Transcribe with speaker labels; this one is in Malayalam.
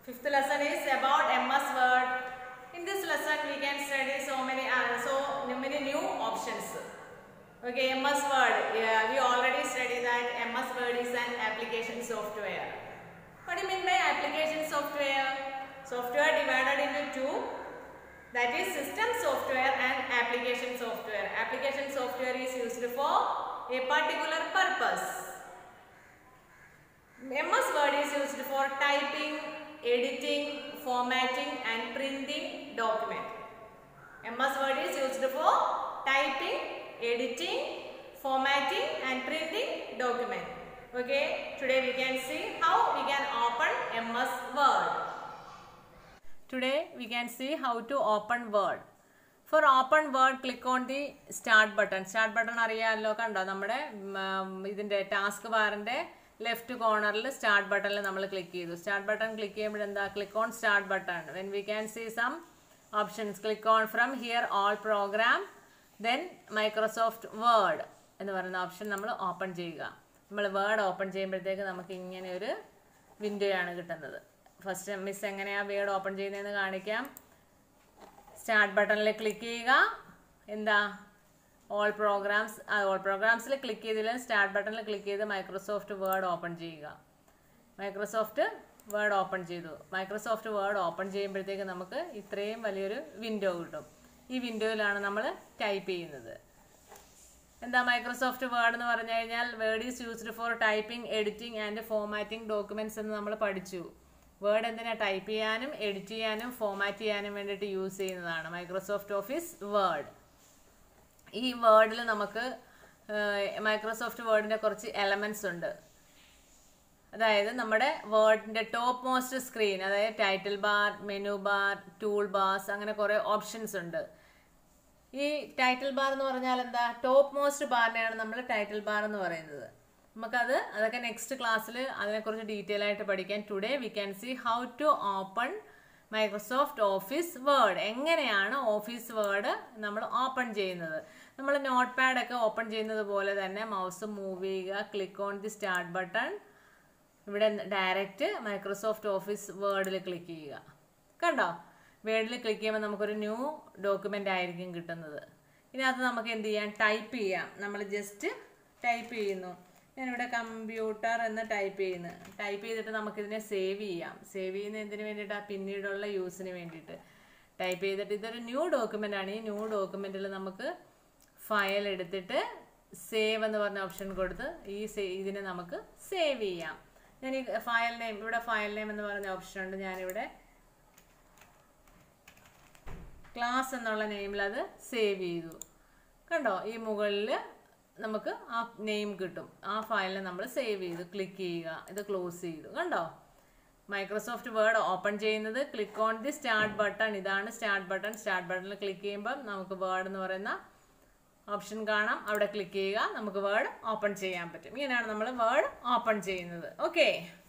Speaker 1: Fifth lesson is about MS Word. In this lesson, we can study so many, uh, so many new options. Okay, MS Word. Yeah, we already studied that MS Word is an application software. What do you mean by application software? Software divided into two. That is system software and application software. Application software is used for a particular purpose. MS Word is used for typing, editing, formatting and printing document. MS Word is used for typing, editing, formatting and printing document. Okay, today we can see how we can open MS Word. Today we can see how to open Word. For open Word, click on the start button. Start button അറിയാമല്ലോ കണ്ടോ നമ്മുടെ ഉം, ഇതിന്റെ ടാസ്ക് ബാറിന്റെ ലെഫ്റ്റ് കോർണറിൽ സ്റ്റാർട്ട് ബട്ടണിൽ നമ്മൾ ക്ലിക്ക് ചെയ്തു സ്റ്റാർട്ട് ബട്ടൺ ക്ലിക്ക് ചെയ്യുമ്പോൾ എന്താ click on start button when we can see some options click on from here all program then Microsoft Word എന്ന് പറയുന്ന ഓപ്ഷൻ നമ്മൾ ഓപ്പൺ ചെയ്യുക നമ്മൾ വേർഡ് ഓപ്പൺ ചെയ്യുമ്പോഴത്തേക്ക് നമുക്ക് ഇങ്ങനെ ഒരു വിൻഡോയാണ് കിട്ടുന്നത് ഫസ്റ്റ് മിസ് എങ്ങനെയാണ് വേർഡ് ഓപ്പൺ ചെയ്യുന്നതെന്ന് കാണിക്കാം സ്റ്റാർട്ട് ബട്ടണിൽ ക്ലിക്ക് ചെയ്യുക എന്താ ഓൾ പ്രോഗ്രാംസ് ഓൾ പ്രോഗ്രാംസിൽ ക്ലിക്ക് ചെയ്തില്ല സ്റ്റാർട്ട് ബട്ടണിൽ ക്ലിക്ക് ചെയ്ത് മൈക്രോസോഫ്റ്റ് വേർഡ് ഓപ്പൺ ചെയ്യുക മൈക്രോസോഫ്റ്റ് വേർഡ് ഓപ്പൺ ചെയ്തു മൈക്രോസോഫ്റ്റ് വേർഡ് ഓപ്പൺ ചെയ്യുമ്പോഴത്തേക്ക് നമുക്ക് ഇത്രയും വലിയൊരു വിൻഡോ കിട്ടും ഈ വിൻഡോയിലാണ് നമ്മൾ ടൈപ്പ് ചെയ്യുന്നത് എന്താ മൈക്രോസോഫ്റ്റ് വേർഡ് എന്ന് പറഞ്ഞു കഴിഞ്ഞാൽ Word is used for typing editing and formatting documents എന്ന് നമ്മൾ പഠിച്ചു വേർഡ് എന്തിനാ ടൈപ്പ് ചെയ്യാനും എഡിറ്റ് ചെയ്യാനും ഫോമാറ്റ് ചെയ്യാനും വേണ്ടിയിട്ട് യൂസ് ചെയ്യുന്നതാണ് മൈക്രോസോഫ്റ്റ് ഓഫീസ് വേർഡ് ഈ വേർഡിൽ നമുക്ക് മൈക്രോസോഫ്റ്റ് വേർഡിൻ്റെ കുറച്ച് എലമെൻറ്റ്സ് ഉണ്ട് അതായത് നമ്മുടെ വേർഡിൻ്റെ ടോപ്പ് മോസ്റ്റ് സ്ക്രീൻ അതായത് title bar menu bar tool bars അങ്ങനെ കുറേ ഓപ്ഷൻസ് ഉണ്ട് ഈ ടൈറ്റിൽ ബാർ എന്ന് പറഞ്ഞാൽ എന്താ ടോപ്പ് മോസ്റ്റ് ബാറിനെയാണ് നമ്മൾ ടൈറ്റിൽ ബാർ എന്ന് പറയുന്നത് നമുക്കത് അതൊക്കെ നെക്സ്റ്റ് ക്ലാസ്സിൽ അതിനെക്കുറിച്ച് ഡീറ്റെയിൽ ആയിട്ട് പഠിക്കാൻ today we can see how to open Microsoft Office Word എങ്ങനെയാണ് ഓഫീസ് വേർഡ് നമ്മൾ ഓപ്പൺ ചെയ്യുന്നത് നമ്മൾ നോട്ട് പാഡ് ഒക്കെ ഓപ്പൺ ചെയ്യുന്നത് പോലെ തന്നെ മൗസ് മൂവ് ചെയ്യുക click on the start button ഇവിടെ ഡയറക്റ്റ് മൈക്രോസോഫ്റ്റ് ഓഫീസ് വേർഡിൽ ക്ലിക്ക് ചെയ്യുക കണ്ടോ വേർഡിൽ ക്ലിക്ക് ചെയ്യുമ്പോൾ നമുക്കൊരു ന്യൂ ഡോക്യുമെൻ്റ് ആയിരിക്കും കിട്ടുന്നത് ഇതിനകത്ത് നമുക്ക് എന്ത് ചെയ്യാം ടൈപ്പ് ചെയ്യാം നമ്മൾ ജസ്റ്റ് ടൈപ്പ് ചെയ്യുന്നു ഞാനിവിടെ കമ്പ്യൂട്ടർ എന്ന് ടൈപ്പ് ചെയ്യുന്നു ടൈപ്പ് ചെയ്തിട്ട് നമുക്കിതിനെ സേവ് ചെയ്യാം സേവ് ചെയ്യുന്ന എന്തിനു വേണ്ടിയിട്ടാണ് പിന്നീടുള്ള യൂസിന് വേണ്ടിയിട്ട് ടൈപ്പ് ചെയ്തിട്ട് ഇതൊരു ന്യൂ ഡോക്യുമെൻ്റ് ആണ് ഈ ന്യൂ ഡോക്യുമെൻറ്റിൽ നമുക്ക് ഫയൽ എടുത്തിട്ട് സേവ് എന്ന് പറഞ്ഞ ഓപ്ഷൻ കൊടുത്ത് ഈ സേ- ഇതിനെ നമുക്ക് സേവ് ചെയ്യാം ഞാൻ ഈ ഫയൽ നെയിം ഇവിടെ ഫയൽ നെയിം എന്ന് പറഞ്ഞ ഓപ്ഷൻ ഉണ്ട് ഞാനിവിടെ ക്ലാസ് എന്നുള്ള നെയിമിൽ അത് സേവ് ചെയ്തു കണ്ടോ ഈ മുകളിൽ നമുക്ക് ആ നെയിം കിട്ടും ആ ഫയലിനെ നമ്മൾ സേവ് ചെയ്തു ക്ലിക്ക് ചെയ്യുക ഇത് ക്ലോസ് ചെയ്തു കണ്ടോ മൈക്രോസോഫ്റ്റ് വേർഡ് ഓപ്പൺ ചെയ്യുന്നത് click on the start button ഇതാണ് സ്റ്റാർട്ട് ബട്ടൺ സ്റ്റാർട്ട് ബട്ടണിൽ ക്ലിക്ക് ചെയ്യുമ്പോൾ നമുക്ക് വേർഡ് എന്ന് പറയുന്ന ഓപ്ഷൻ കാണാം അവിടെ ക്ലിക്ക് ചെയ്യുക നമുക്ക് വേർഡ് ഓപ്പൺ ചെയ്യാൻ പറ്റും ഇങ്ങനെയാണ് നമ്മൾ വേർഡ് ഓപ്പൺ ചെയ്യുന്നത് ഓക്കെ